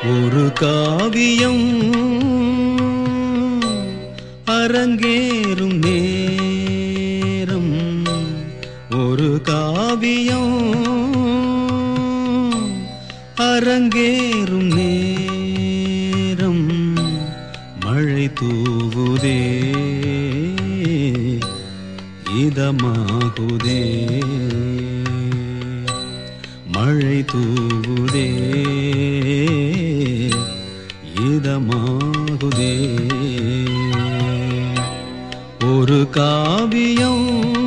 ஒரு காவியம் அரங்கேறும் நேரம் ஒரு காவியம் அரங்கேறும் நேரம் மழை தூவுதே இதமாகுதே மழை தூவுதே இதமாகுதே ஒரு காவியம்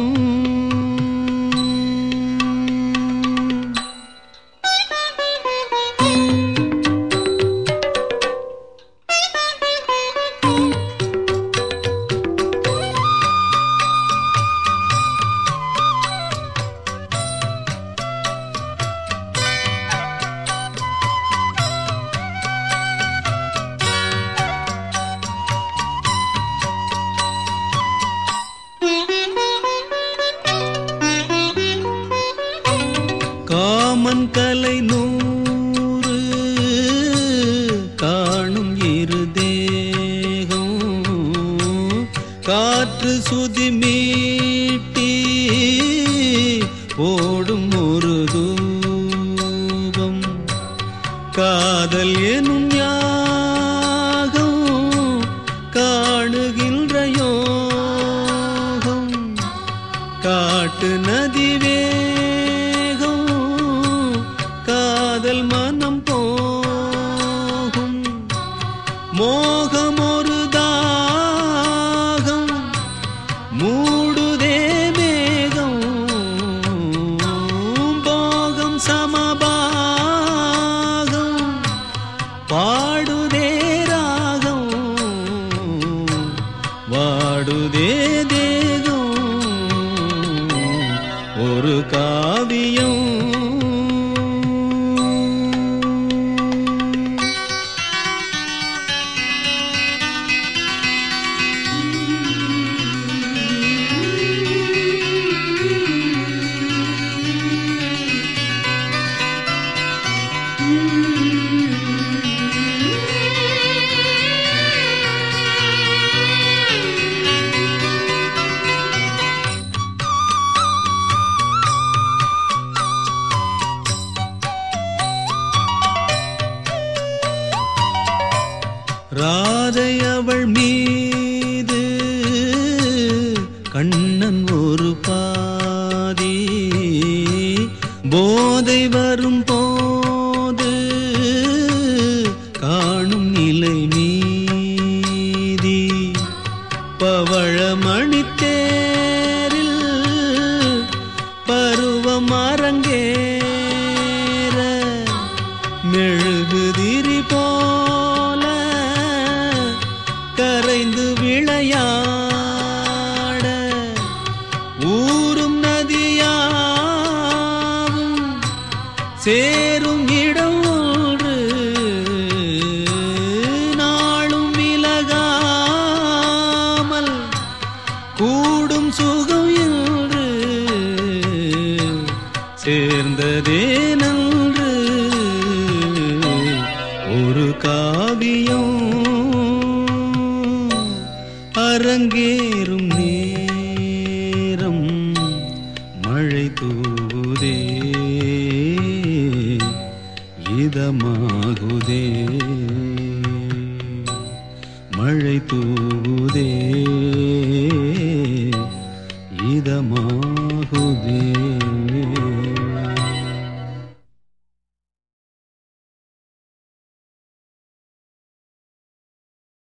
காமன் கலை நூறு காணும் இரு தேகம் காற்று சுதி மீட்டி ஓடும் ஒரு தூபம் காதல் எனும் யாகம் காணுகின்ற யோகம் காட்டு நதி வேகம் காதல் மனம் போகும் மோகம் ஒரு தாகம் மூடுதே மேகம் போகம் சமபாகம் பாடுதே ராகம் வாடுதே தேகம் ஒரு காவியம் ராதை அவள் மீது கண்ணன் ஒரு பாதி போதை வரும் போது காணும் நிலை மீதி பவழமணி தேரில் பருவம் அரங்கேற மெழுகுதிரி போல கரைந்து விளையாட ஊரும் நதியாவும் சேரும் இடம் ஒன்று நாளும் விலகாமல் கூடும் சுகம் என்று சேர்ந்ததே நன்று ஒரு காவியம் அரங்கேறும் நேரம் மழை தூவுதே இதமாகுதே மழை தூவுதே இதமாகுதே